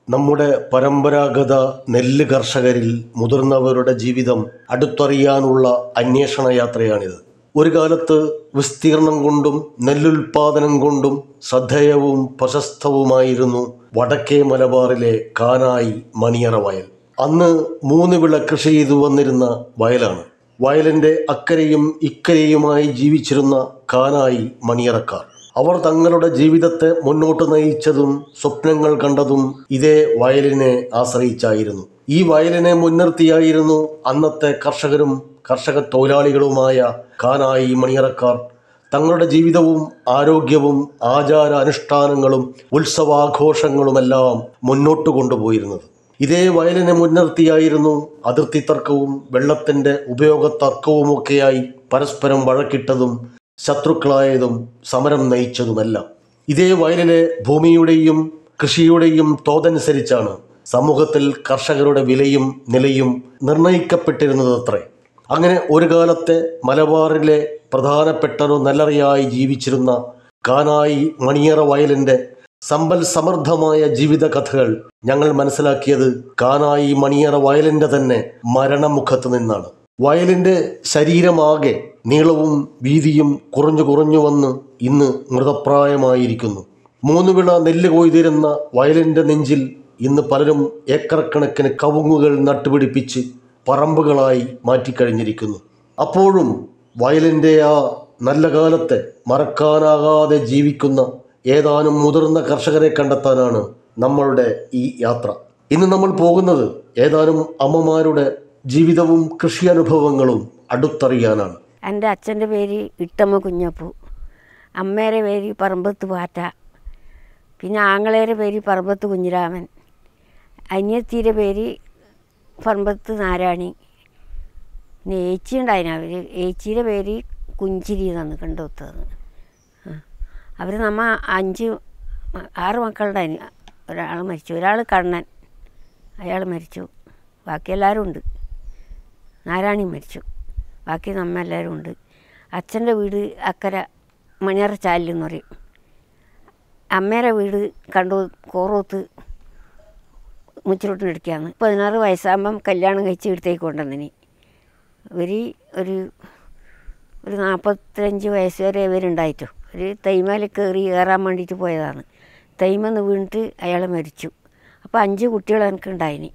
നമ്മുടെ പരമ്പരാഗത നെല്ല് കർഷകരിൽ മുതിർന്നവരുടെ ജീവിതം അടുത്തറിയാനുള്ള അന്വേഷണ യാത്രയാണിത് ഒരു കാലത്ത് വിസ്തീർണം കൊണ്ടും നെല്ലുൽപാദനം കൊണ്ടും ശ്രദ്ധേയവും പ്രശസ്തവുമായിരുന്നു വടക്കേ മലബാറിലെ കാനായി മണിയറ വയൽ അന്ന് മൂന്ന് വിള കൃഷി ചെയ്തു വന്നിരുന്ന വയലാണ് വയലിൻ്റെ അക്കരെയും ഇക്കരെയുമായി ജീവിച്ചിരുന്ന കാനായി മണിയറക്കാർ അവർ തങ്ങളുടെ ജീവിതത്തെ മുന്നോട്ട് നയിച്ചതും സ്വപ്നങ്ങൾ കണ്ടതും ഇതേ വയലിനെ ആശ്രയിച്ചായിരുന്നു ഈ വയലിനെ മുൻനിർത്തിയായിരുന്നു അന്നത്തെ കർഷകരും കർഷക തൊഴിലാളികളുമായ കാനായി മണിയറക്കാർ തങ്ങളുടെ ജീവിതവും ആരോഗ്യവും ആചാര അനുഷ്ഠാനങ്ങളും ഉത്സവാഘോഷങ്ങളുമെല്ലാം മുന്നോട്ട് കൊണ്ടുപോയിരുന്നത് ഇതേ വയലിനെ മുൻനിർത്തിയായിരുന്നു അതിർത്തി തർക്കവും വെള്ളത്തിൻ്റെ ഉപയോഗ തർക്കവുമൊക്കെയായി പരസ്പരം വഴക്കിട്ടതും ശത്രുക്കളായതും സമരം നയിച്ചതുമെല്ലാം ഇതേ വയലിലെ ഭൂമിയുടെയും കൃഷിയുടെയും തോതനുസരിച്ചാണ് സമൂഹത്തിൽ കർഷകരുടെ വിലയും നിലയും നിർണയിക്കപ്പെട്ടിരുന്നതത്രേ അങ്ങനെ ഒരു കാലത്തെ മലബാറിലെ പ്രധാനപ്പെട്ടൊരു നെല്ലറിയായി ജീവിച്ചിരുന്ന കാനായി മണിയറ വയലിൻ്റെ സമ്പൽ സമൃദ്ധമായ ജീവിത കഥകൾ ഞങ്ങൾ മനസ്സിലാക്കിയത് കാനായി മണിയറ വയലിൻ്റെ തന്നെ മരണമുഖത്ത് നിന്നാണ് വയലിൻ്റെ ശരീരമാകെ നീളവും വീതിയും കുറഞ്ഞു കുറഞ്ഞു വന്ന് ഇന്ന് മൃതപ്രായമായിരിക്കുന്നു മൂന്ന് വിള നെല്ല് കൊയ്തിരുന്ന വയലിൻ്റെ നെഞ്ചിൽ ഇന്ന് പലരും ഏക്കർ കണക്കിന് കവുങ്ങുകൾ നട്ടുപിടിപ്പിച്ച് പറമ്പുകളായി മാറ്റിക്കഴിഞ്ഞിരിക്കുന്നു അപ്പോഴും വയലിൻ്റെ ആ നല്ല കാലത്തെ മറക്കാനാകാതെ ജീവിക്കുന്ന ഏതാനും മുതിർന്ന കർഷകരെ കണ്ടെത്താനാണ് നമ്മളുടെ ഈ യാത്ര ഇന്ന് നമ്മൾ പോകുന്നത് ഏതാനും അമ്മമാരുടെ ജീവിതവും കൃഷി അനുഭവങ്ങളും അടുത്തറിയാനാണ് എൻ്റെ അച്ഛൻ്റെ പേര് ഇട്ടമ്മ കുഞ്ഞപ്പു അമ്മേരെ പേര് പറമ്പത്ത് പാറ്റ പിന്നെ ആങ്ങളേരെ പേര് പറമ്പത്ത് കുഞ്ഞിരാമൻ അനിയത്തിയുടെ പേര് പറമ്പത്ത് നാരായണി പിന്നെ ഏച്ചി ഉണ്ടായിരുന്നു അവർ ഏച്ചിയുടെ പേര് കുഞ്ചിരി എന്നാണ് കണ്ടുകൊത്തത് അവർ നമ്മ അഞ്ച് ആറ് മക്കളുണ്ടായിരുന്നു ഒരാൾ മരിച്ചു ഒരാൾ കണ്ണൻ അയാൾ മരിച്ചു ബാക്കി എല്ലാവരും ഉണ്ട് നാരായണി മരിച്ചു ബാക്കി നമ്മ എല്ലാവരും ഉണ്ട് അച്ഛൻ്റെ വീട് അക്കര മണിയറ ചാലിലെന്ന് പറയും അമ്മേരെ വീട് കണ്ടു കോറോത്ത് മുച്ചിലോട്ടിനടുക്കാണ് പതിനാറ് വയസ്സാകുമ്പം കല്യാണം കഴിച്ച് ഇടത്തേക്ക് കൊണ്ടുവന്നിനി ഇവർ ഒരു ഒരു നാൽപ്പത്തഞ്ച് വയസ്സ് വരെ ഇവരുണ്ടായിട്ടു ഒരു തൈമേൽ കയറി കയറാൻ വേണ്ടിയിട്ട് പോയതാണ് തൈമെന്ന് വീണിട്ട് അയാൾ മരിച്ചു അപ്പോൾ അഞ്ച് കുട്ടികൾ എനിക്കുണ്ടായിനി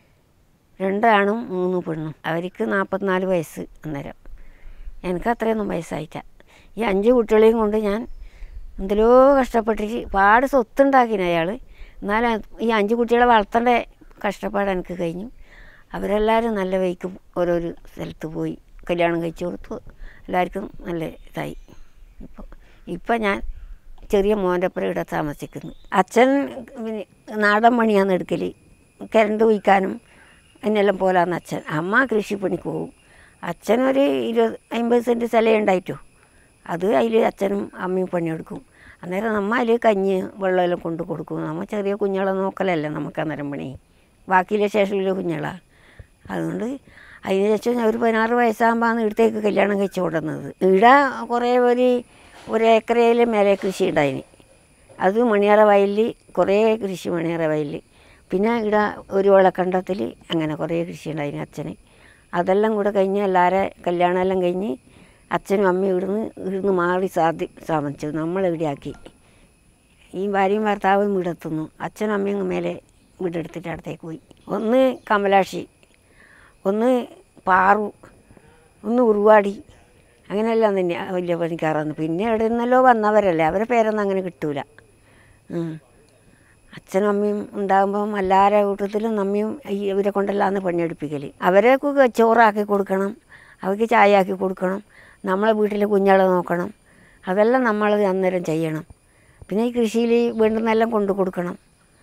രണ്ടാണും മൂന്ന് പെണ്ണും അവർക്ക് നാൽപ്പത്തിനാല് വയസ്സ് അന്നേരം എനിക്ക് അത്രയൊന്നും വയസ്സായിട്ട ഈ അഞ്ച് കുട്ടികളെയും കൊണ്ട് ഞാൻ എന്തെല്ലോ കഷ്ടപ്പെട്ടിട്ട് പാട് സ്വത്തുണ്ടാക്കിന് അയാൾ എന്നാലും ഈ അഞ്ച് കുട്ടികളെ വളർത്തേണ്ട കഷ്ടപ്പാട് എനിക്ക് കഴിഞ്ഞു അവരെല്ലാവരും നല്ല വഴിക്ക് ഓരോരോ സ്ഥലത്ത് പോയി കല്യാണം കഴിച്ചു കൊടുത്തു എല്ലാവർക്കും നല്ല ഇതായി ഇപ്പോൾ ഇപ്പം ഞാൻ ചെറിയ മോൻ്റെ ഒപ്പം ഇവിടെ താമസിക്കുന്നു അച്ഛൻ പിന്നെ നാടൻ പണിയാണ് എടുക്കൽ കരണ്ട് ഒഴിക്കാനും എന്നെല്ലാം പോലാന്ന് അച്ഛൻ അമ്മ കൃഷിപ്പണിക്ക് പോകും അച്ഛനൊരു ഇരുപത് അമ്പത് സെൻറ്റ് സ്ഥലം ഉണ്ടായിട്ടു അത് അതിൽ അച്ഛനും അമ്മയും പണിയെടുക്കും അന്നേരം നമ്മ അതിൽ കഞ്ഞി വെള്ളമെല്ലാം കൊണ്ട് കൊടുക്കും നമ്മൾ ചെറിയ കുഞ്ഞുങ്ങളെ നോക്കലല്ല നമുക്ക് അന്നേരം പണി ബാക്കിയിലെ ശേഷമുള്ള കുഞ്ഞുങ്ങളാണ് അതുകൊണ്ട് അതിന് ശേഷം ഞാൻ ഒരു പതിനാറ് വയസ്സാകുമ്പോഴാണ് ഇവിടത്തേക്ക് കല്യാണം കഴിച്ച് കൊണ്ടുവന്നത് ഇവിടെ കുറേ ഒരു ഒരു ഏക്കറയിൽ മേലെ കൃഷി ഉണ്ടായിന് അത് മണിയറ വയലിൽ കുറേ കൃഷി മണിയറ വയലിൽ പിന്നെ ഇവിടെ ഒരു വെള്ളക്കണ്ടത്തിൽ അങ്ങനെ കുറേ കൃഷി ഉണ്ടായിന് അച്ഛന് അതെല്ലാം കൂടെ കഴിഞ്ഞ് എല്ലാവരെ കല്യാണമെല്ലാം കഴിഞ്ഞ് അച്ഛനും അമ്മയും ഇവിടുന്ന് ഇവിടുന്ന് മാറി സാധി താമസിച്ചു നമ്മളെവിടെ ആക്കി ഈ ഭാര്യയും ഭർത്താവും വീടെത്തുന്നു അച്ഛനും അമ്മയും മേലെ വീടെടുത്തിട്ട് അടുത്തേക്ക് പോയി ഒന്ന് കമലാക്ഷി ഒന്ന് പാറു ഒന്ന് ഉറുവാടി അങ്ങനെയെല്ലാം തന്നെ വലിയ പണിക്കാറാന്ന് പിന്നെ എവിടെ നിന്നല്ലോ വന്നവരല്ലേ അവരെ പേരൊന്നും അങ്ങനെ കിട്ടൂല ഉം. അച്ഛനും അമ്മയും ഉണ്ടാകുമ്പം എല്ലാവരുടെ കൂട്ടത്തിലും നമ്മയും ഈ ഇവരെ കൊണ്ടല്ലാന്ന് പണിയെടുപ്പിക്കൽ അവരെ ചോറാക്കി കൊടുക്കണം അവർക്ക് ചായ ആക്കി കൊടുക്കണം നമ്മളെ വീട്ടിലെ കുഞ്ഞുങ്ങളെ നോക്കണം അതെല്ലാം നമ്മൾ അന്നേരം ചെയ്യണം പിന്നെ ഈ കൃഷിയിൽ വേണ്ടുന്നെല്ലാം കൊണ്ടു കൊടുക്കണം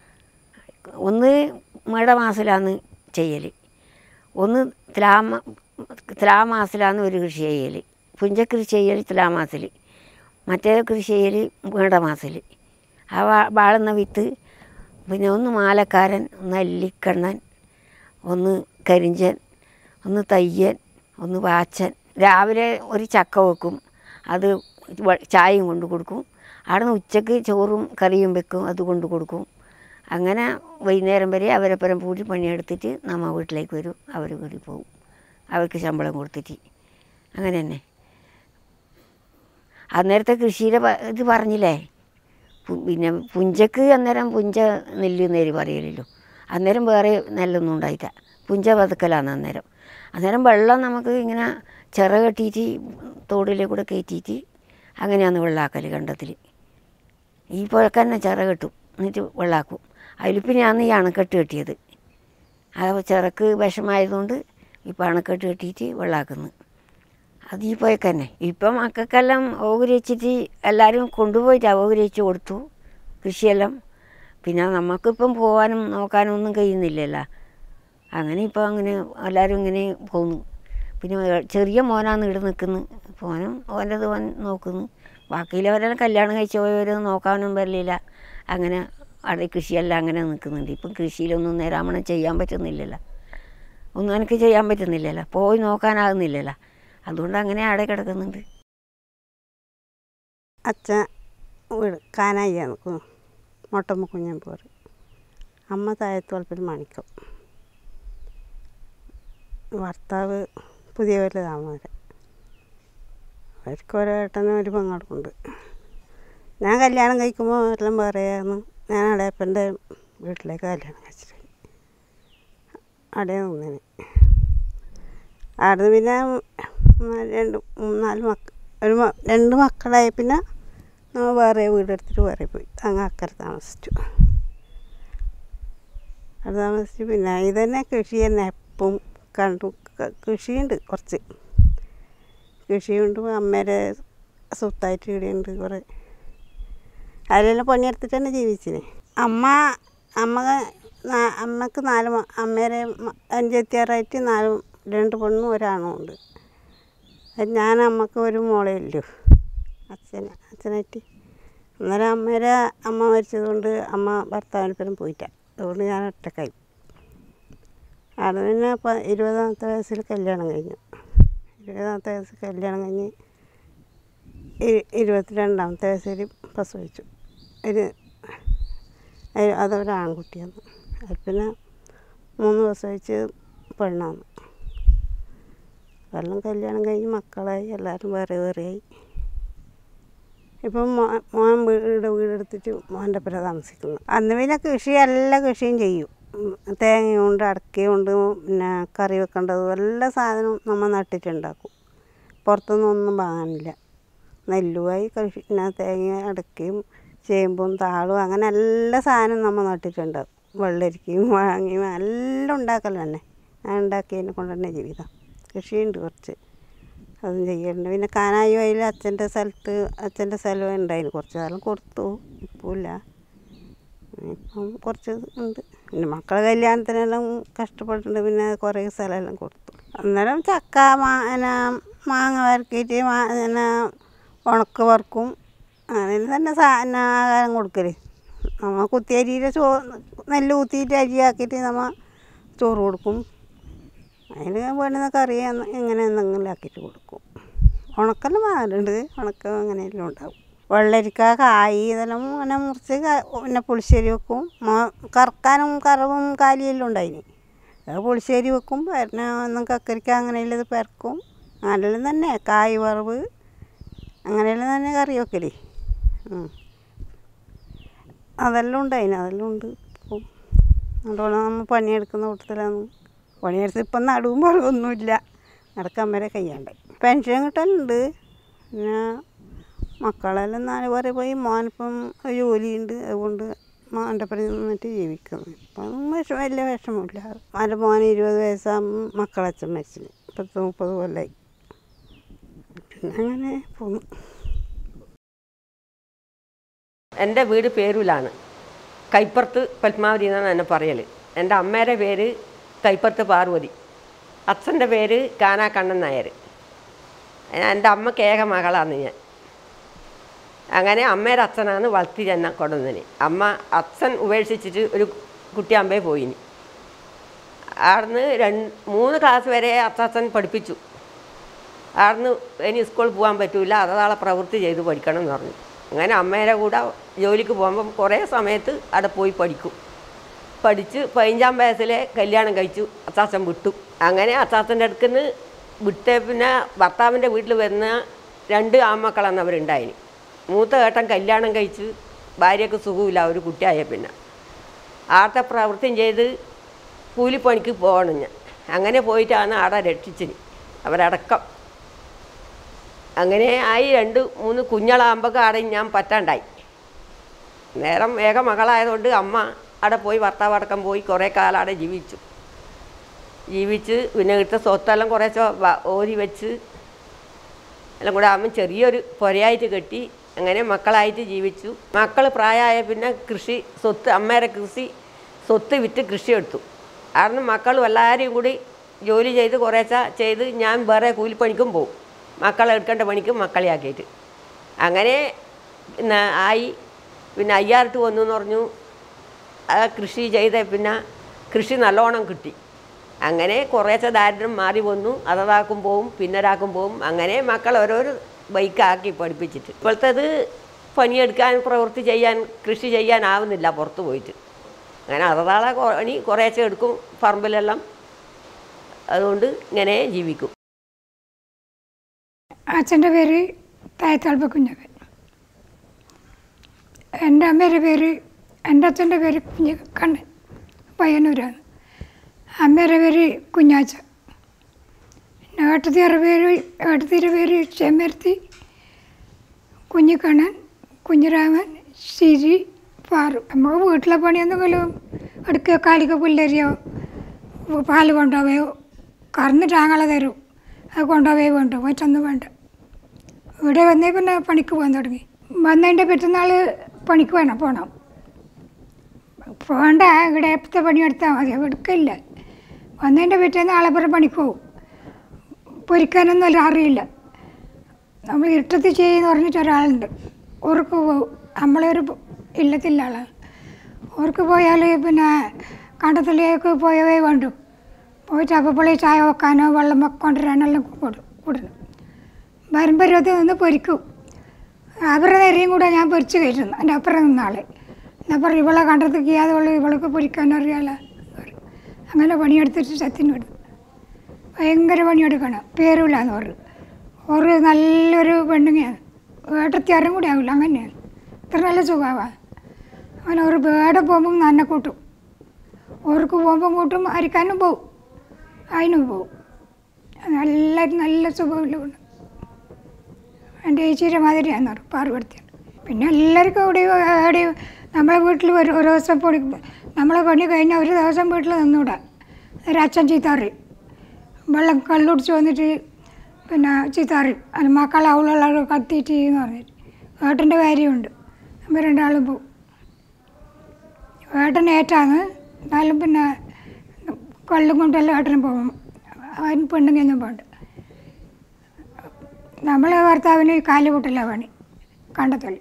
ഒന്ന് മേടമാസത്തിലാണ് ചെയ്യൽ ഒന്ന് തുലാമ തുലാമാസത്തിലാണ് ഒരു കൃഷി ചെയ്യൽ പുഞ്ചക്കൃഷി ചെയ്യൽ തുലാമാസത്തിൽ മറ്റേ കൃഷി ചെയ്യൽ മേടമാസത്തിൽ ആ വാ- വാളുന്ന വിത്ത് പിന്നെ ഒന്ന് മാലക്കാരൻ ഒന്ന് അല്ലിക്കണ്ണൻ ഒന്ന് കരിഞ്ചൻ ഒന്ന് തയ്യൻ ഒന്ന് വാച്ചൻ രാവിലെ ഒരു ചക്ക വെക്കും അത് വ- ചായയും കൊണ്ട് കൊടുക്കും അവിടെ നിന്ന് ഉച്ചക്ക് ചോറും കറിയും വെക്കും അത് കൊണ്ട് കൊടുക്കും അങ്ങനെ വൈകുന്നേരം വരെ അവരപ്പുറം കൂടി പണിയെടുത്തിട്ട് നമ്മ വീട്ടിലേക്ക് വരും അവർ കൂടി പോകും അവർക്ക് ശമ്പളം കൊടുത്തിട്ട് അങ്ങനെ തന്നെ അന്നേരത്തെ കൃഷിയുടെ പ- ഇത് പറഞ്ഞില്ലേ പു- പിന്നെ പുഞ്ചക്ക് അന്നേരം പുഞ്ച നെല്ല് നേരി പറയലല്ലോ അന്നേരം വേറെ നെല്ലൊന്നും ഉണ്ടായില്ല പുഞ്ച പതുക്കലാണ് അന്നേരം അന്നേരം വെള്ളം നമുക്ക് ഇങ്ങനെ ചിറ കെട്ടിയിട്ട് തോടിലെ കൂടെ കയറ്റിയിട്ട് അങ്ങനെയാണ് വെള്ളാക്കൽ കണ്ടത്തിൽ ഈ പുഴക്ക് തന്നെ ചിറ കെട്ടും എന്നിട്ട് വെള്ളാക്കും അതിൽ പിന്നെയാണ് ഈ അണക്കെട്ട് കെട്ടിയത് ആ ചിറക്ക് വിഷമായതുകൊണ്ട് ഇപ്പം അണക്കെട്ട് കെട്ടിയിട്ട് വെള്ളാക്കുന്നു അത് ഈ പുഴക്ക് തന്നെ ഇപ്പം മക്കൾക്കെല്ലാം ഓഹരി വെച്ചിട്ട് എല്ലാവരും കൊണ്ടുപോയിട്ട് ഓഹരി വെച്ച് കൊടുത്തു കൃഷിയെല്ലാം പിന്നെ നമുക്കിപ്പം പോകാനും നോക്കാനും ഒന്നും കഴിയുന്നില്ലല്ലോ അങ്ങനെ ഇപ്പോൾ അങ്ങനെ എല്ലാവരും ഇങ്ങനെ പോകുന്നു പിന്നെ ചെറിയ മോനാണ് ഇവിടെ നിൽക്കുന്നത് മോനും ഓൻ്റെത് ഓൻ നോക്കുന്നു ബാക്കിയുള്ളവരെല്ലാം കല്യാണം കഴിച്ച് പോയവരൊന്നും നോക്കാനും വരില്ല അങ്ങനെ അവിടെ കൃഷിയെല്ലാം അങ്ങനെ നിൽക്കുന്നുണ്ട് ഇപ്പം കൃഷിയിലൊന്നും നേരാമണം ചെയ്യാൻ പറ്റുന്നില്ലല്ലോ ഒന്നും എനിക്ക് ചെയ്യാൻ പറ്റുന്നില്ലല്ലോ പോയി നോക്കാനാകുന്നില്ലല്ലോ അതുകൊണ്ട് അങ്ങനെ അവിടെ കിടക്കുന്നുണ്ട് അച്ഛൻ വീട് കാനായിയാണ് മൊട്ടമ്മ കുഞ്ഞമ്പൂർ അമ്മ താഴത്തുവളപ്പിൽ മാണിക്കം ഭർത്താവ് പുതിയ വീട്ടിൽ താമസം അവർക്ക് ഓരോ ഏട്ടനും ഒരു പെങ്ങളുണ്ട് ഞാൻ കല്യാണം കഴിക്കുമ്പോൾ എല്ലാം പറയായിരുന്നു ഞാൻ അടയപ്പൻ്റെ വീട്ടിലേക്ക് കല്യാണം കഴിച്ചിട്ട് അവിടെ നിന്നിന് അവിടുന്ന് പിന്നെ മൂന്ന് രണ്ട് മൂന്നാല് മക്ക ഒരു മ- രണ്ട് മക്കളായി പിന്നെ നമ്മൾ വേറെ വീടെടുത്തിട്ട് വേറെ പോയി അങ്ങ് അക്കരെ താമസിച്ചു അവിടെ താമസിച്ചു പിന്നെ ഇത് തന്നെ കൃഷി തന്നെ എപ്പം കണ്ടു ക- കൃഷിയുണ്ട് കുറച്ച് കൃഷിയുണ്ട് അമ്മേരെ സ്വത്തായിട്ട് ഇവിടെയുണ്ട് കുറേ അതിലെല്ലാം പണിയെടുത്തിട്ട് തന്നെ ജീവിച്ചിന് അമ്മ അമ്മ നാ- അമ്മക്ക് നാല് മ- അമ്മേരെ മ- അഞ്ചെത്തിയാറായിട്ട് നാല് രണ്ട് പെണ്ണും ഒരാണും ഉണ്ട് അത് ഞാൻ അമ്മക്ക് ഒരു മോളേ ഉള്ളൂ അച്ഛന് അച്ഛനായിട്ട് അന്നേരം അമ്മേരെ അമ്മ മരിച്ചതുകൊണ്ട് അമ്മ ഭർത്താവിനൊപ്പം പോയിട്ട അതുകൊണ്ട് ഞാൻ ഒറ്റക്കായി അവിടെ പിന്നെ ഇപ്പം ഇരുപതാമത്തെ വയസ്സിൽ കല്യാണം കഴിഞ്ഞു ഇരുപതാമത്തെ വയസ്സിൽ കല്യാണം കഴിഞ്ഞ് ഇ- ഇരുപത്തിരണ്ടാമത്തെ വയസ്സിൽ പ്രസവിച്ചു ഒരു അത് അതൊരു ആൺകുട്ടിയാണ് അത് പിന്നെ മൂന്ന് പ്രസവിച്ച് പെണ്ണാണ് എല്ലാം കല്യാണം കഴിഞ്ഞ് മക്കളായി എല്ലാവരും വേറെ വേറെയായി ഇപ്പം മോ- മോൻ വീട് വീടെടുത്തിട്ട് മോൻ്റെ പുര താമസിക്കുന്നു അന്ന് പിന്നെ കൃഷി എല്ലാ കൃഷിയും ചെയ്യും ഉം, തേങ്ങയുണ്ട് അടക്കയുണ്ട് പിന്നെ കറി വെക്കേണ്ടതും എല്ലാ സാധനവും നമ്മൾ നട്ടിട്ടുണ്ടാക്കും പുറത്തുനിന്നൊന്നും വാങ്ങാനില്ല നെല്ലുമായി കൃഷി പിന്നെ തേങ്ങ അടക്കയും ചേമ്പും താളും അങ്ങനെ എല്ലാ സാധനവും നമ്മൾ നട്ടിട്ടുണ്ടാവും വെള്ളരിക്കയും മാങ്ങയും എല്ലാം ഉണ്ടാക്കൽ തന്നെ ഞാൻ ഉണ്ടാക്കിയതിനെ കൊണ്ട് തന്നെ ജീവിതം കൃഷിയുണ്ട് കുറച്ച് അതും ചെയ്യലുണ്ട് പിന്നെ കാനായി വയലിൽ അച്ഛൻ്റെ സ്ഥലത്ത് അച്ഛൻ്റെ സ്ഥലം ഉണ്ടായിരുന്നു കുറച്ച് കാലം കൊടുത്തു ഇപ്പോൾ ഇല്ല ഇപ്പം കുറച്ച് ഉണ്ട് പിന്നെ മക്കളെ കല്യാണത്തിനെല്ലാം കഷ്ടപ്പെട്ടിട്ടുണ്ട് പിന്നെ കുറേ സ്ഥലമെല്ലാം കൊടുത്തു അന്നേരം ചക്ക മാ പിന്നെ മാങ്ങ വരക്കിയിട്ട് മാ പിന്നെ ഉണക്ക വറുക്കും അങ്ങനെ തന്നെ സാധന ആഹാരം കൊടുക്കൽ നമ്മൾ കുത്തിയരിയുടെ ചോ നെല്ല് കുത്തിയിട്ട് അരിയാക്കിയിട്ട് നമ്മൾ ചോറ് കൊടുക്കും അതിന് വേണ്ടുന്ന കറി എന്ന് ഇങ്ങനെ എന്തെങ്കിലും ആക്കിയിട്ട് കൊടുക്കും ഉണക്കെല്ലാം വാങ്ങലുണ്ട് ഉണക്ക അങ്ങനെയെല്ലാം ഉണ്ടാവും വെള്ളരിക്ക കായ് ഇതെല്ലാം ഇങ്ങനെ മുറിച്ച് ക- പിന്നെ പുളിശ്ശേരി വെക്കും മോ- കറക്കാനും കറവും കാലിയെല്ലാം ഉണ്ടായിന് അത് പുളിശ്ശേരി വെക്കും പിന്നെ ഒന്നും കക്കരിക്ക അങ്ങനെയുള്ളത് പെരക്കും അങ്ങനെയെല്ലാം തന്നെ കായ് വറവ് അങ്ങനെയെല്ലാം തന്നെ കറി വെക്കല് ഉം. അതെല്ലാം ഉണ്ടായിന് അതെല്ലാം ഉണ്ട് ഇപ്പം അതുകൊണ്ട് നമ്മൾ പണിയെടുക്കുന്ന കൂട്ടത്തിലാണ് പണിയെടുത്ത് ഇപ്പം നടുവും ഒന്നുമില്ല നടക്കാൻ വരെ കയ്യാണ്ടായി പെൻഷൻ കിട്ടലുണ്ട് പിന്നെ മക്കളെല്ലാം നാല് പേരെ പോയി മോനിപ്പം ഒരു ജോലിയുണ്ട് അതുകൊണ്ട് മോൻ്റെ ഒപ്പം നിന്നിട്ട് ജീവിക്കുന്നു ഇപ്പം വിഷമം വലിയ വിഷമമില്ല എൻ്റെ മോന് ഇരുപത് വയസ്സാകുമ്പോൾ മക്കളച്ഛൻ മരിച്ചിന് പത്ത് മുപ്പത് കൊല്ലമായി പിന്നെ അങ്ങനെ പോന്നു എൻ്റെ വീട് പേരൂലാണ് കൈപ്പുറത്ത് പത്മാവതി എന്നാണ് എന്നെ പറയൽ എൻ്റെ അമ്മേരെ പേര് കൈപ്പുറത്ത് പാർവതി അച്ഛൻ്റെ പേര് കാനാക്കണ്ണൻ നായർ എൻ്റെ അമ്മക്ക് ഏക മകളാണ് ഞാൻ അങ്ങനെ അമ്മേരെ അച്ഛനാണ് വളർത്തി തന്നെ കൊണ്ടുവന്നതിന് അമ്മ അച്ഛൻ ഉപേക്ഷിച്ചിട്ട് ഒരു കുട്ടിയാകുമ്പേ പോയിനി അവിടുന്ന് രണ്ട് മൂന്ന് ക്ലാസ് വരെ അച്ഛൻ പഠിപ്പിച്ചു അവിടുന്ന് ഇനി സ്കൂളിൽ പോകാൻ പറ്റൂല അതാളെ പ്രവൃത്തി ചെയ്ത് പഠിക്കണം എന്ന് പറഞ്ഞു അങ്ങനെ അമ്മേരെ കൂടെ ജോലിക്ക് പോകുമ്പം കുറേ സമയത്ത് അവിടെ പോയി പഠിക്കും പഠിച്ച് പതിനഞ്ചാം വയസ്സിലെ കല്യാണം കഴിച്ചു അച്ചാച്ചൻ വിട്ടു അങ്ങനെ അച്ചാച്ചൻ്റെ അടുക്കുന്ന് വിട്ടേ പിന്നെ ഭർത്താവിൻ്റെ വീട്ടിൽ വരുന്ന രണ്ട് ആൺമക്കളാണ് അവരുണ്ടായിന് മൂത്ത ഏട്ടൻ കല്യാണം കഴിച്ച് ഭാര്യയ്ക്ക് സുഖമില്ല ഒരു കുട്ടിയായ പിന്നെ ആട്ടെ പ്രവൃത്തിയും ചെയ്ത് കൂലിപ്പണിക്ക് പോകണം ഞാൻ അങ്ങനെ പോയിട്ടാണ് ആടെ രക്ഷിച്ചത് അവരടക്കം അങ്ങനെ ആയി രണ്ട് മൂന്ന് കുഞ്ഞളാകുമ്പോൾ ആടെ ഞാൻ പറ്റാണ്ടായി നേരം വേഗം മകളായതുകൊണ്ട് അമ്മ അവിടെ പോയി ഭർത്താവ് അടക്കം പോയി കുറേ കാലം അവിടെ ജീവിച്ചു ജീവിച്ച് പിന്നെ ഇവിടുത്തെ സ്വത്തെല്ലാം കുറേശ്ശെ വ- ഓരി വെച്ച് എല്ലാം കൂടെ അമ്മ ചെറിയൊരു പുരയായിട്ട് കെട്ടി അങ്ങനെ മക്കളായിട്ട് ജീവിച്ചു മക്കൾ പ്രായമായ പിന്നെ കൃഷി സ്വത്ത് അമ്മേരെ കൃഷി സ്വത്ത് വിറ്റ് കൃഷി എടുത്തു കാരണം മക്കളും എല്ലാവരെയും കൂടി ജോലി ചെയ്ത് കുറേശ്ശ ചെയ്ത് ഞാൻ വേറെ കൂലിപ്പണിക്കും പോകും മക്കളെ എടുക്കേണ്ട പണിക്കും മക്കളെ ആക്കിയിട്ട് അങ്ങനെ പിന്നെ ആയി പിന്നെ അയ്യാറിട്ട് വന്നു എന്ന് പറഞ്ഞു ആ കൃഷി ചെയ്ത പിന്നെ കൃഷി നല്ലോണം കിട്ടി അങ്ങനെ കുറേശ്ശെ ദാരിദ്ര്യം മാറി വന്നു അതതാക്കും പോവും പിന്നെ ഒരാക്കും പോവും അങ്ങനെ മക്കൾ ഓരോരോ ബൈക്കാക്കി പഠിപ്പിച്ചിട്ട് ഇപ്പോഴത്തേത് പണിയെടുക്കാൻ പ്രവൃത്തി ചെയ്യാൻ കൃഷി ചെയ്യാനാവുന്നില്ല പുറത്ത് പോയിട്ട് അങ്ങനെ അതതാളെ പണി കുറേശ്ശെ എടുക്കും പറമ്പിലെല്ലാം അതുകൊണ്ട് ഇങ്ങനെ ജീവിക്കും അച്ഛൻ്റെ പേര് തായത്താൾപ്പ കുഞ്ഞവൻ എൻ്റെ അമ്മയുടെ പേര് എൻ്റെ അച്ഛൻ്റെ പേര് കുഞ്ഞ് കണ്ണൻ പയ്യന്നൂരാണ് അമ്മയുടെ പേര് കുഞ്ഞാച്ച പിന്നെ ഏട്ടത്തിയുടെ പേര് ഏട്ടത്തിയുടെ പേര് ചെമ്മരുത്തി കുഞ്ഞിക്കണ്ണൻ കുഞ്ഞിരാമൻ സിരി പാറു നമുക്ക് വീട്ടിലെ പണിയൊന്നുമെങ്കിലും അടുക്ക കാലിക്ക പുല്ലരിയോ പാല് കൊണ്ടുപോയോ കറന്നിട്ട് ആങ്ങളെ തരും അത് കൊണ്ടുപോയേ വേണ്ട മറ്റൊന്നും വേണ്ട ഇവിടെ വന്നേ പിന്നെ പണിക്ക് പോകാൻ തുടങ്ങി വന്നതിൻ്റെ പിറ്റന്നാൾ പണിക്ക് വേണം പോകണം പോകണ്ട ഇവിടെ എപ്പോഴത്തെ പണിയെടുത്താൽ മതി എടുക്കില്ല വന്നതിൻ്റെ പിറ്റേന്ന് ആളെപ്പുറം പണിക്ക് പോകും പൊരിക്കാനൊന്നും അല്ല അറിയില്ല നമ്മൾ ഇരുട്ടത്തിൽ ചെയ്യുന്ന പറഞ്ഞിട്ട് ഒരാളുണ്ട് ഓർക്ക് പോകും നമ്മളെ ഒരു ഇല്ലത്തില്ല ആളാണ് ഓർക്ക് പോയാൽ പിന്നെ കണ്ടത്തിലേക്ക് പോയവേ വേണ്ടു പോയിട്ട് അപ്പോൾ ചായ വെക്കാനോ വെള്ളം കൊണ്ടുവരാനെല്ലാം കൊടു കൊടുക്കണം വരുമ്പരുവത്തിൽ നിന്ന് പൊരിക്കും അവരുടെ നേരെയും കൂടെ ഞാൻ പൊരിച്ച് കയറ്റുന്നു എൻ്റെ അപ്പുറം നിന്നാളെ എന്നാൽ പറയും ഇവളെ കണ്ടത്ത് ചെയ്യാതെ ഇവൾക്ക് പൊരിക്കാൻ അറിയാലോ അങ്ങനെ പണിയെടുത്തിട്ട് ചത്തിന് വിടും ഭയങ്കര പണിയെടുക്കണം പേരൂലെന്ന് പറയും ഒരു നല്ലൊരു പെണ്ണുങ്ങയാണ് ഏട്ടത്തിയാരും കൂടി ആവില്ല അങ്ങനെയാണ് ഇത്ര നല്ല സ്വഭാവമാണ് അങ്ങനെ ഒരു വേടെ പോകുമ്പം നന്നെ കൂട്ടും ഓർക്ക് പോകുമ്പം കൂട്ടും അരിക്കാനും പോവും അതിനും പോവും നല്ല നല്ല സ്വഭാവമുള്ള പെണ്ണ് എൻ്റെ ചേച്ചിയുടെ മാതിരിയാന്ന് പറയും പാർവടുത്തിയാണ് പിന്നെ എല്ലാവർക്കും ഇവിടെ ഇവിടെ നമ്മളെ വീട്ടിൽ ഒരു ഒരു ദിവസം പൊടി നമ്മളെ പണി കഴിഞ്ഞാൽ ഒരു ദിവസം വീട്ടിൽ നിന്നൂടാ ഒരു അച്ഛൻ ചീത്താറി വെള്ളം കള്ളുടിച്ച് വന്നിട്ട് പിന്നെ ചീത്താറി അത് മക്കൾ അവളുള്ള കത്തിയിട്ട് എന്ന് പറഞ്ഞിട്ട് ഏട്ടൻ്റെ കാര്യമുണ്ട് നമ്മൾ രണ്ടാളും പോവും ഏട്ടൻ ഏറ്റാന്ന് എന്നാലും പിന്നെ കള്ളും കൊണ്ടെല്ലാം ഏട്ടനും പോകും അവൻ പെണ്ണുങ്ങൊന്നും പോകണ്ട നമ്മളെ ഭർത്താവിന് കാലുപൊട്ടില്ല പണി കണ്ടെത്തല്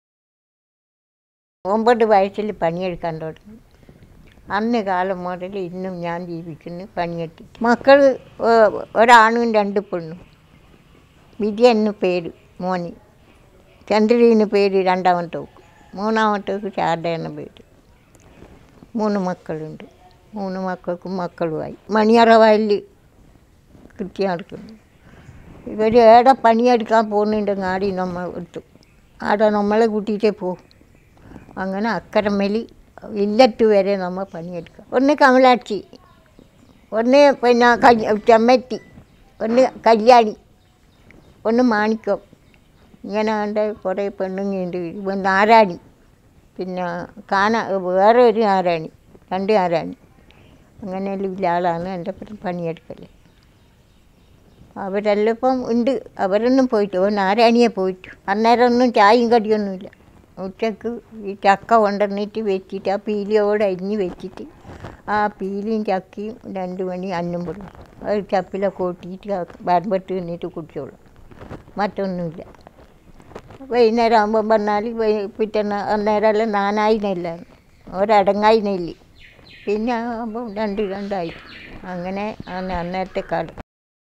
ഒമ്പത് വയസ്സിൽ പണിയെടുക്കാൻ തുടങ്ങി അന്ന് കാലം മുതൽ ഇന്നും ഞാൻ ജീവിക്കുന്നു പണിയെടുത്ത് മക്കൾ ഒരാണും രണ്ട് പെണ്ണും വിജയ എന്ന് പേര് മോനി ചന്ദ്രന് പേര് രണ്ടാമത്തെ മൂന്നാമത്തേക്ക് ശാരദ എന്ന പേര് മൂന്ന് മക്കളുണ്ട് മൂന്ന് മക്കൾക്കും മക്കളുമായി മണിയറ വയലിൽ കൃത്യം നടക്കുന്നു ഇവർ ഏടെ പണിയെടുക്കാൻ പോകുന്നുണ്ടെങ്കിൽ ആടി നമ്മൾ എടുത്തു ആടെ നമ്മളെ കൂട്ടിയിട്ടേ പോകും അങ്ങനെ അക്കരമേലി ഇല്ലറ്റ് വരെ നമ്മൾ പണിയെടുക്കാം ഒന്ന് കമലാക്ഷി ഒന്ന് പിന്നെ കല്യ ചെമ്മറ്റി ഒന്ന് കല്യാണി ഒന്ന് മാണിക്കം ഇങ്ങനെ കണ്ട കുറേ പെണ്ണുങ്ങളുണ്ട് ഇവൻ നാരായണി പിന്നെ കാന വേറെ ഒരു നാരായണി രണ്ട് നാരായണി അങ്ങനെയെല്ലാം ഇല്ല ആളാണ് എൻ്റെ ഒപ്പം പണിയെടുക്കൽ അവരെല്ലാം ഇപ്പം ഉണ്ട് അവരൊന്നും പോയിട്ട് ഓ നാരായണിയെ പോയിട്ട് അന്നേരം ഒന്നും ചായയും കടിയൊന്നുമില്ല ഉച്ചക്ക് ഈ ചക്ക കൊണ്ടുവന്നിട്ട് വെച്ചിട്ട് ആ പീലിയോട് അരിഞ്ഞ് വെച്ചിട്ട് ആ പീലിയും ചക്കയും രണ്ട് മണി അന്നും പൊടും അത് ചപ്പിലൊക്കെ കൂട്ടിയിട്ട് വരമ്പത്ത് നിന്നിട്ട് കുടിച്ചോളും മറ്റൊന്നുമില്ല വൈകുന്നേരം ആകുമ്പം പറഞ്ഞാൽ പിറ്റേന്ന് അന്നേരമെല്ലാം നാനായി നെല്ലാണ് ഒരടങ്ങായി നെല്ല് പിന്നെ ആകുമ്പം രണ്ട് രണ്ടായി അങ്ങനെ ആണ് അന്നേരത്തെ കാലം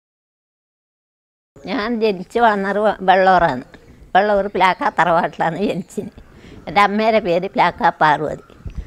ഞാൻ ജനിച്ച് വന്നത് വെള്ളൂറാണ് വെള്ളൂർ പ്ലാക്ക തറവാട്ടിലാണ് ജനിച്ചത് എൻ്റെ അമ്മേരെ പേര് പ്ലാക്ക പാർവതി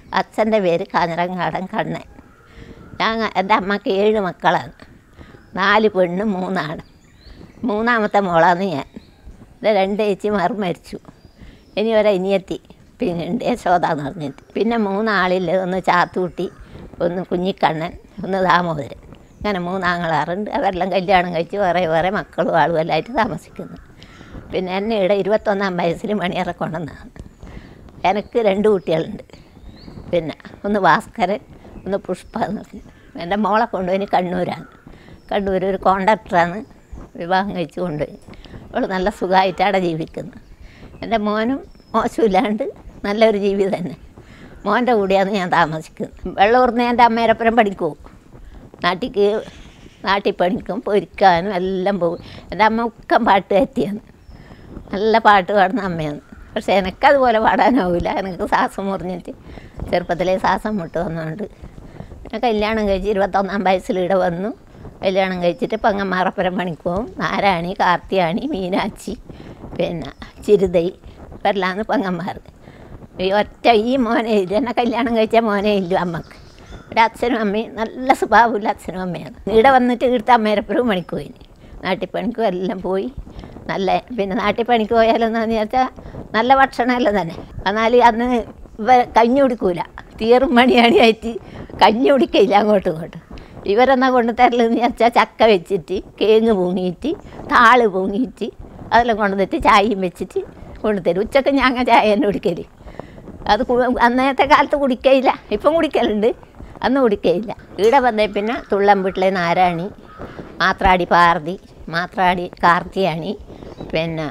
അച്ഛൻ്റെ പേര് കാഞ്ഞിരങ്ങാടൻ കണ്ണൻ ഞാൻ എൻ്റെ അമ്മക്ക് ഏഴ് മക്കളാണ് നാല് പെണ്ണും മൂന്നാണ് മൂന്നാമത്തെ മോളാണ് ഞാൻ എൻ്റെ രണ്ട് ചേച്ചിമാർ മരിച്ചു ഇനി ഒരു അനിയത്തി പിന്നെ ഉണ്ട് യശോദ എന്ന് പറഞ്ഞിട്ട് പിന്നെ മൂന്നാളിൽ ഒന്ന് ചാത്തൂട്ടി ഒന്ന് കുഞ്ഞിക്കണ്ണൻ ഒന്ന് ദാമോദരൻ അങ്ങനെ മൂന്നാങ്ങളാറുണ്ട് അവരെല്ലാം കല്യാണം കഴിച്ച് വേറെ വേറെ മക്കളും ആളും എല്ലാം ആയിട്ട് താമസിക്കുന്നു പിന്നെ എന്നെ ഇവിടെ ഇരുപത്തൊന്നാം വയസ്സിൽ മണിയറ കൊണ്ടുവന്നതാണ് എനിക്ക് രണ്ട് കുട്ടികളുണ്ട് പിന്നെ ഒന്ന് ഭാസ്കരൻ ഒന്ന് പുഷ്പ എന്ന് പറഞ്ഞു എൻ്റെ മോളെ കൊണ്ടുപോയി കണ്ണൂരാണ് കണ്ണൂർ ഒരു കോൺട്രാക്ടറാണ് വിവാഹം കഴിച്ച് കൊണ്ടുപോയി അവൾ നല്ല സുഖമായിട്ട് അവിടെ ജീവിക്കുന്നു എൻ്റെ മോനും മോശമില്ലാണ്ട് നല്ലൊരു ജീവിതം തന്നെ മോൻ്റെ കൂടെയാണ് ഞാൻ താമസിക്കുന്നത് വെള്ളൂർന്ന് എൻ്റെ അമ്മേരപ്പുറം പഠിക്കൂ നാട്ടിക്ക് നാട്ടിൽ പണിക്കും പൊരിക്കാനും എല്ലാം പോകും എൻ്റെ അമ്മ ഒക്കെ പാട്ട് എത്തിയാണ് നല്ല പാട്ട് പാടുന്ന അമ്മയാണ് പക്ഷെ എനിക്കതുപോലെ പാടാനാവില്ല എനിക്ക് ശ്വാസം മുറിഞ്ഞിട്ട് ചെറുപ്പത്തിലേ ശ്വാസം മുട്ട് വന്നുകൊണ്ട് പിന്നെ കല്യാണം കഴിച്ച് ഇരുപത്തൊന്നാം വയസ്സിൽ ഇവിടെ വന്നു കല്യാണം കഴിച്ചിട്ട് പങ്ങന്മാറപ്പുരം പണിക്ക് പോകും നാരായണി കാർത്തിയാണി മീനാച്ചി പിന്നെ ചിരുതൈ ഇവരെല്ലാന്ന് പങ്ങന്മാർ ഈ ഒറ്റ ഈ മോനെ ഇല്ല എന്നെ കല്യാണം കഴിച്ച മോനെ ഇല്ല അമ്മക്ക് ഇവിടെ അച്ഛനും അമ്മയും നല്ല സ്വഭാവമുള്ള അച്ഛനും അമ്മയാണ് ഇവിടെ വന്നിട്ട് ഇവിടുത്തെ അമ്മേരപ്പുറം പണിക്ക് പോയി നാട്ടിൽ പണിക്കും എല്ലാം പോയി നല്ല പിന്നെ നാട്ടിൽ പണിക്ക് പോയാലെന്നു വെച്ചാൽ നല്ല ഭക്ഷണമല്ല തന്നെ എന്നാൽ അന്ന് ഇവ കഞ്ഞി കുടിക്കൂല തീറും മണിയാണിയായിട്ട് കഞ്ഞി കുടിക്കില്ല അങ്ങോട്ടും ഇങ്ങോട്ടും ഇവരെന്നാ കൊണ്ട് തരലെന്ന് വെച്ചാൽ ചക്ക വെച്ചിട്ട് കേങ്ങ് പൂങ്ങിയിട്ട് താള് പൂങ്ങിയിട്ട് അതെല്ലാം കൊണ്ടുവന്നിട്ട് ചായയും വെച്ചിട്ട് കൊണ്ടുതരും ഉച്ചക്ക് ഞങ്ങൾ ചായ തന്നെ കുടിക്കല് അത് കു- അന്നത്തെ കാലത്ത് കുടിക്കയില്ല ഇപ്പം കുടിക്കലുണ്ട് അന്ന് കുടിക്കയില്ല ഇവിടെ വന്നേ പിന്നെ തുള്ളം വീട്ടിലെ നാരായണി മാത്രാടി പാർതി മാത്രാടി കാർത്തിയാണി പിന്നെ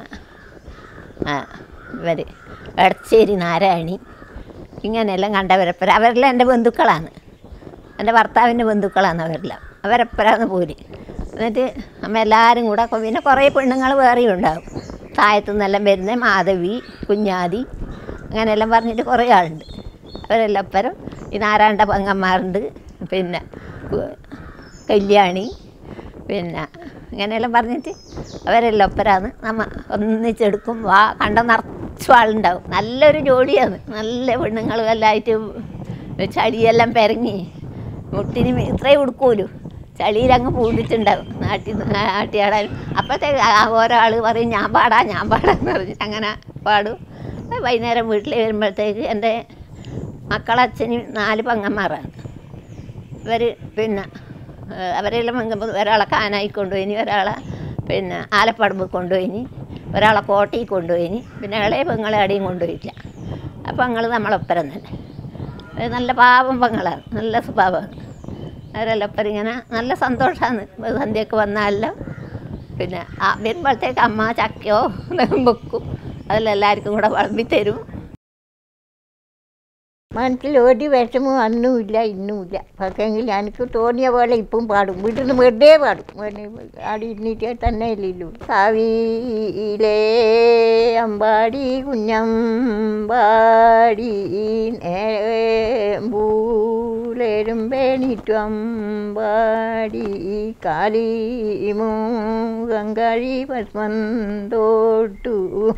ഇവർ എടച്ചേരി നാരായണി ഇങ്ങനെയെല്ലാം കണ്ടവരപ്പര അവരെല്ലാം എൻ്റെ ബന്ധുക്കളാണ് എൻ്റെ ഭർത്താവിൻ്റെ ബന്ധുക്കളാണ് അവരെല്ലാം അവരപ്പരാന്ന് പോര് എന്നിട്ട് അമ്മ എല്ലാവരും കൂടെ കൊ- പിന്നെ കുറേ പെണ്ണുങ്ങൾ വേറെയും ഉണ്ടാവും താഴത്തു നിന്നെല്ലാം വരുന്ന മാധവി കുഞ്ഞാതി അങ്ങനെയെല്ലാം പറഞ്ഞിട്ട് കുറേ ആളുണ്ട് അവരെല്ലാം ഒപ്പരം ഈ നാരായണ പങ്കന്മാരുണ്ട് പിന്നെ കു- കല്യാണി പിന്നെ ഇങ്ങനെയെല്ലാം പറഞ്ഞിട്ട് അവരെല്ലാം ഒപ്പരാന്ന് നമ്മ ഒന്നിച്ചെടുക്കും വാ കണ്ട നിറച്ചു ആളുണ്ടാവും നല്ലൊരു ജോഡിയാണ് നല്ല പെണ്ണുങ്ങളും എല്ലാം ആയിട്ട് ചളിയെല്ലാം പെരങ്ങി മുട്ടിന് മേ- ഇത്രയും ഉടുക്കൂലു ചളിയിലങ്ങ് പൂണ്ടിട്ടുണ്ടാവും നാട്ടിൽ നാട്ടിയാടാനും അപ്പോഴത്തേക്ക് ഒരാൾ പറയും ഞാൻ പാടാ ഞാൻ പാടാന്ന് പറഞ്ഞിട്ട് അങ്ങനെ പാടും അത് വൈകുന്നേരം വീട്ടിൽ വരുമ്പോഴത്തേക്ക് എൻ്റെ മക്കളച്ഛന് നാല് പങ്ങന്മാരാണ് ഇവർ പിന്നെ ഏഹ് അവരെല്ലാം വന്നപ്പോൾ ഒരാളെ കാനായി കൊണ്ടുപോയിനി ഒരാളെ പിന്നെ ആലപ്പടമ്പ് കൊണ്ടുപോയിനി ഒരാളെ കോട്ടയിൽ കൊണ്ടുപോയിനി പിന്നെ ഇളയ പെങ്ങളെ അടിയും കൊണ്ടുപോയിട്ടില്ല അപ്പം പെങ്ങൾ നമ്മളൊപ്പരം തന്നെ അത് നല്ല പാവം പെങ്ങളാണ് നല്ല സ്വഭാവമാണ് അവരെല്ലാം ഒപ്പരം ഇങ്ങനെ നല്ല സന്തോഷമാണ് സന്ധ്യക്ക് വന്നാലോ പിന്നെ ആ വരുമ്പോഴത്തേക്ക് അമ്മ ചക്കയോ വെക്കും അതെല്ലാം എല്ലാവർക്കും കൂടെ വിളമ്പി തരും മനസ്സിൽ ഒരു വിഷമവും അന്നുമില്ല ഇന്നുമില്ല പക്ഷേങ്കിൽ എനിക്ക് തോന്നിയ പോലെ ഇപ്പം പാടും വീട്ടിൽ നിന്ന് വെറുതെ പാടും വെറുതെ ആടി ഇരുന്നിട്ട് തന്നെ ഇല്ലല്ലോ കാവിയിലേ അമ്പാടി കുഞ്ഞമ്പാടി നേരമ്പൂലേരും പേണിറ്റു അമ്പാടി കാലിമൂകം കഴി പസ്മന്തോട്ടു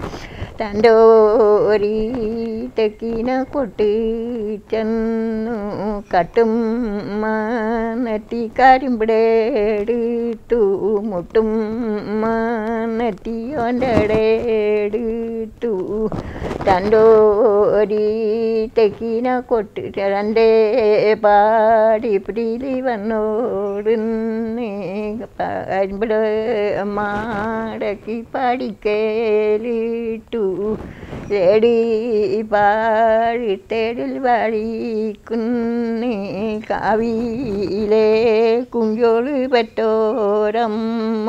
തണ്ടോരി തെക്കിന കൊട്ട് ചെന്നു കട്ടും നെറ്റി കരിമ്പിടേടിട്ടു മുട്ടും നെറ്റി ഒൻ്റെടേടിട്ടു തണ്ടോരി തെക്കിന കൊട്ട് രണ്ടേ പാടി പ്രീലി വന്നോടുന്നേ കരിമ്പിട മാടക്കി പഠിക്കേലിട്ടു തേടി പാടി തേടിൽ വഴിക്കുന്നേ കാവിയിലെ കുഞ്ചോള് പെറ്റോരമ്മ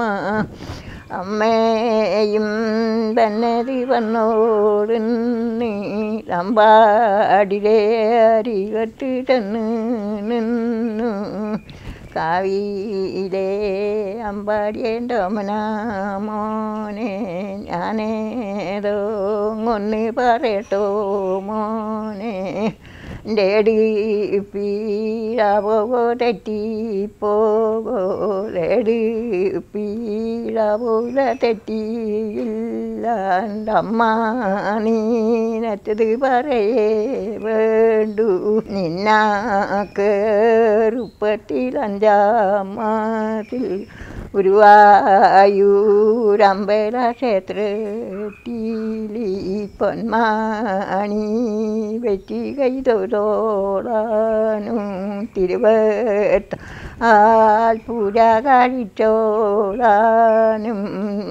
അമ്മയും തന്നതി വന്നോടുന്നേ അമ്പാടിലെ അരികട്ടിട്ടെന്ന് നിന്നു കാവിയിലെ അമ്പാടിയേൻ്റെ മോനെ ഞാനേതോ ഒന്ന് പറയട്ടോ മോനെ ഡേടി പീഴാവോ തെറ്റിപ്പോകോ ഡേടി പീഴാവൂല തെറ്റിയില്ല ഇല്ല എൻ്റെ അമ്മ നീനറ്റത് പറയേ വേണ്ടു നിന്നാക്കേറുപ്പത്തിൽ അഞ്ചാം മാതിൽ ഗുരുവായൂരമ്പല ക്ഷേത്രത്തിലി പൊന്മാണി വെറ്റി കൈതൊഴോളാനും തിരുവട്ട ആൽപ്പുര കഴിച്ചോളാനും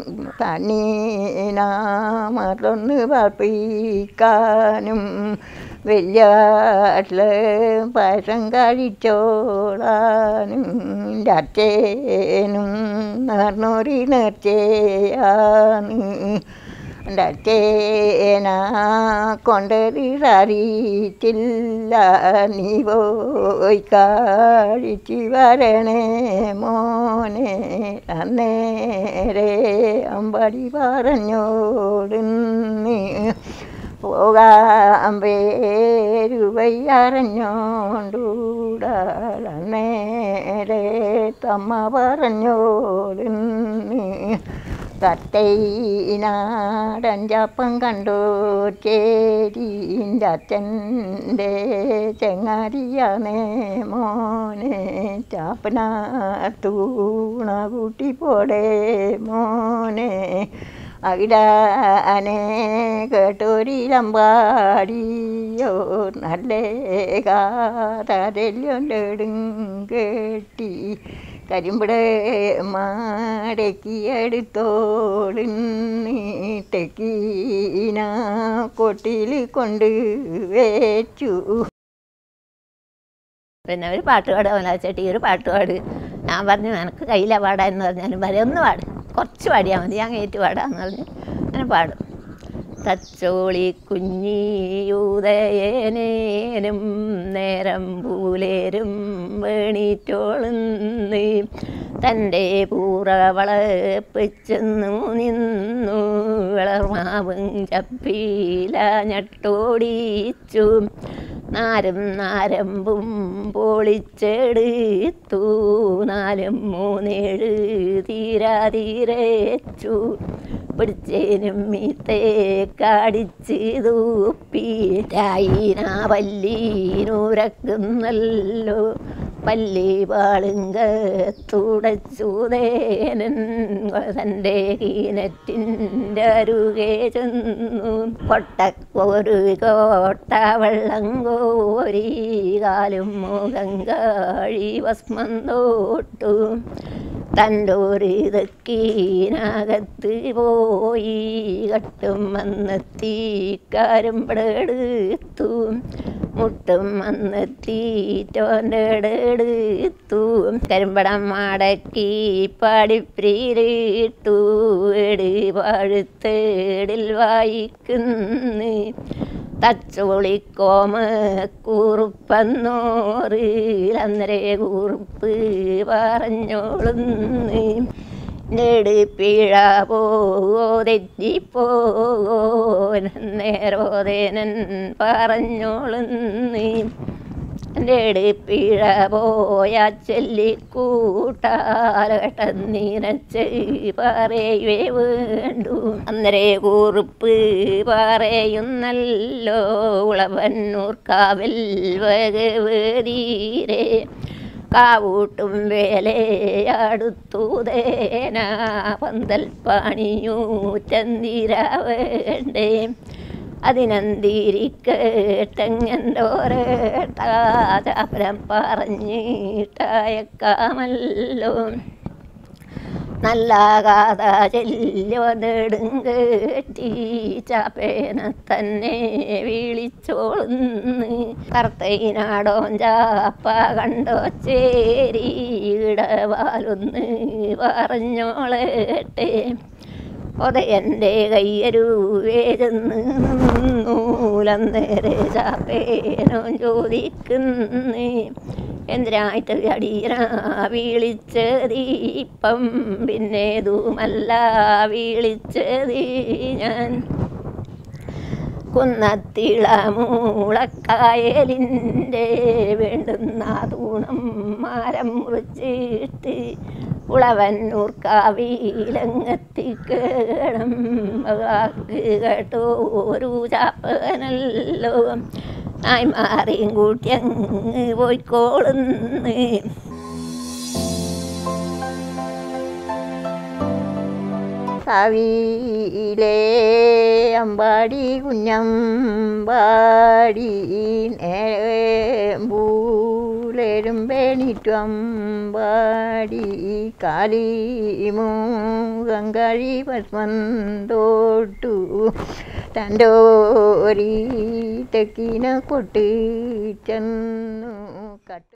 തന്നീനാമറൊന്ന് പപ്പിക്കാനും വലിയ പായസം കഴിച്ചോളാനും എൻ്റെ അച്ഛനും നേർന്നോരി നേർച്ചയാണ് എൻ്റെ അച്ഛനാ കൊണ്ടറിയില്ല നീ പോയി കാഴിച്ച് വരണേ മോനെ അന്നേരെ അമ്പടി പറഞ്ഞോടുന്ന് പോകാൻ പേരുവയ്യറിഞ്ഞോണ്ടൂടാളന്നേരെ തമ്മ പറഞ്ഞോടുന്ന് തത്തൈനാടഞ്ചപ്പം കണ്ടു ചേരീൻ്റെ അച്ഛൻ്റെ ചെങ്ങാരിയാണേ മോനെ ചാപ്പന തൂണ കൂട്ടി പോടേ മോനെ അകിടാനെ കേട്ടൊരിലമ്പാടിയോ നല്ല കാതല്യൊണ്ടെടും കേട്ടി കരിമ്പട മാടക്കി എടുത്തോളിട്ടക്കീന കൊട്ടിൽ കൊണ്ട് വെച്ചു പിന്നെ ഒരു പാട്ട് പാടുക മലാച്ചേട്ടി ഒരു പാട്ട് പാട് ഞാൻ പറഞ്ഞു എനിക്ക് കയ്യില പാടാന്ന് പറഞ്ഞാലും വരെ ഒന്ന് പാട് കുറച്ച് പാടിയാൽ മതി ഞാൻ കയറ്റി പാടാന്ന് പറഞ്ഞു അങ്ങനെ പാടും തച്ചോളി കുഞ്ഞിയൂതയേനേനും നേരം പൂലേരും വേണീറ്റോളുന്ന് തൻ്റെ പൂറവളപ്പിച്ചെന്നു നിന്നു വിളർമാവും ചപ്പീല ഞട്ടോടിച്ചു നാരും നാരമ്പും പൊളിച്ചെടുത്തു നാലും മൂന്നേഴ് തീരാതീരച്ചു പിടിച്ചേനും മീത്തേ കാടിച്ച് തൂപ്പിരായിന വല്ലീനൂരക്കുന്നല്ലോ പല്ലി പാളുങ്ക തുടച്ചൂതേനൻ തൻ്റെ കീനറ്റിൻ്റെ അരുകെ ചെന്നു കൊട്ടക്കൊരു കോട്ട വെള്ളം കോരി കാലും മുഖം കാഴി ഭസ്മം തോട്ടു തണ്ടോരിതക്കീനകത്ത് പോയി കട്ടും വന്നെത്തി കാരുമ്പടെടുത്തു മുട്ടും വന്നെത്തിറ്റോൻ്റെ എടുത്തു കരിമ്പടം മടക്കി പാടിപ്രീരിട്ടു എട് പഴുത്തേടിൽ വായിക്കുന്നു തച്ചോളിക്കോമ കുറുപ്പന്നോറിൽ അന്നരെ കുറുപ്പ് പറഞ്ഞോളുന്ന് നെടുപ്പിഴ പോകോ തെറ്റിപ്പോകോ നേരോദേനൻ പറഞ്ഞോളുന്ന് നെടുപ്പിഴ പോയ ചൊല്ലിക്കൂട്ടാലട്ടന്നീനച്ച് പറയവേ വേണ്ടു അന്നരെ കുറുപ്പ് പറയുന്നല്ലോ ഉളവന്നൂർ കാവൽ വകവേരീരേ കാവൂട്ടും വേലയാടുത്തൂതേന പന്തൽ പണിയൂറ്റന്തിര വേണ്ടേ അതിനന്തിരിക്കേട്ടെങ്ങോരേട്ടാചാപരം പറഞ്ഞിട്ടയക്കാമല്ലോ നല്ല കാത ചെല്ലോ നെടുങ്കേറ്റി ചാപ്പേന തന്നെ വിളിച്ചോളുന്ന് കർത്തൈനാടോൻ ചാപ്പ കണ്ടോ ചേരി ഇടവാലൊന്ന് പറഞ്ഞോളട്ടെ ഒതയൻ്റെ കയ്യരുവേചെന്ന് നൂലന്നേരെ ചാപ്പേനോ ചോദിക്കുന്നേ എന്തിനായിട്ട് അടിയന വിളിച്ചതീപ്പം പിന്നേതുമല്ല വിളിച്ചത് ഞാൻ കുന്നത്തിള മൂളക്കായലിൻ്റെ വേണ്ടുന്ന തൂണം മരം മുറിച്ചിട്ട് ഉളവന്നൂർ കാവിയിലെങ്ങെത്തിക്കണം വാക്ക് കേട്ടോ ഒരു ചാപ്പനല്ലോ നായ്മാറിയും കൂട്ടി അങ്ങ് പോയിക്കോളുന്ന് കാവിയിലേ അമ്പാടി കുഞ്ഞമ്പാടി നേരമ്പൂലേരും പേണിറ്റു അമ്പാടി കാലിമൂകം കഴി പത്മം തോട്ടു തണ്ടോരി തെക്കിന കൊട്ട് ചെന്നു കട്ടു